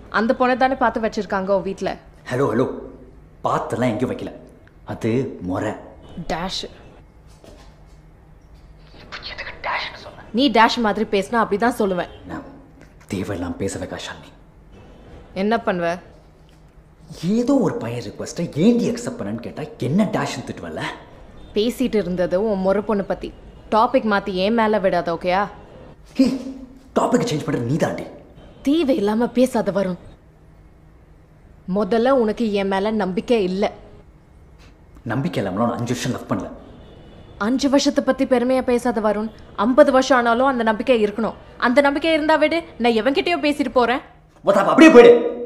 அந்த பொண்ணை தானே பார்த்து வச்சிருக்காங்க உன் வீட்டில் ஹலோ ஹலோ பார்த்தெல்லாம் எங்கேயும் வைக்கல அது முறை டேஷ் நீ டேஷ் மாதிரி பேசினா அப்படிதான் சொல்லுவேன் நான் தேவையெல்லாம் பேச வைக்கா ஷாலினி என்ன பண்ணுவ ஏதோ ஒரு பையன் ரிக்வஸ்ட்டை ஏண்டி அக்செப்ட் பண்ணன்னு கேட்டால் என்ன டேஷ்னு திட்டுவல்ல பேசிட்டு இருந்தது உன் முறை பொண்ணு பத்தி டாபிக் மாத்தி ஏன் மேல விடாத ஓகேயா ஹே டாபிக் சேஞ்ச் பண்ணுறது நீ தாண்டி தீவை இல்லாம பேசாத வரும் முதல்ல உனக்கு என் மேல நம்பிக்கை இல்லை நம்பிக்கை இல்லாமலாம் நான் அஞ்சு வருஷம் லவ் பண்ணல அஞ்சு வருஷத்தை பத்தி பெருமையா பேசாத வருண் ஐம்பது வருஷம் ஆனாலும் அந்த நம்பிக்கை இருக்கணும் அந்த நம்பிக்கை இருந்தா விடு நான் எவன்கிட்டயோ பேசிட்டு போறேன் அப்படியே போயிடு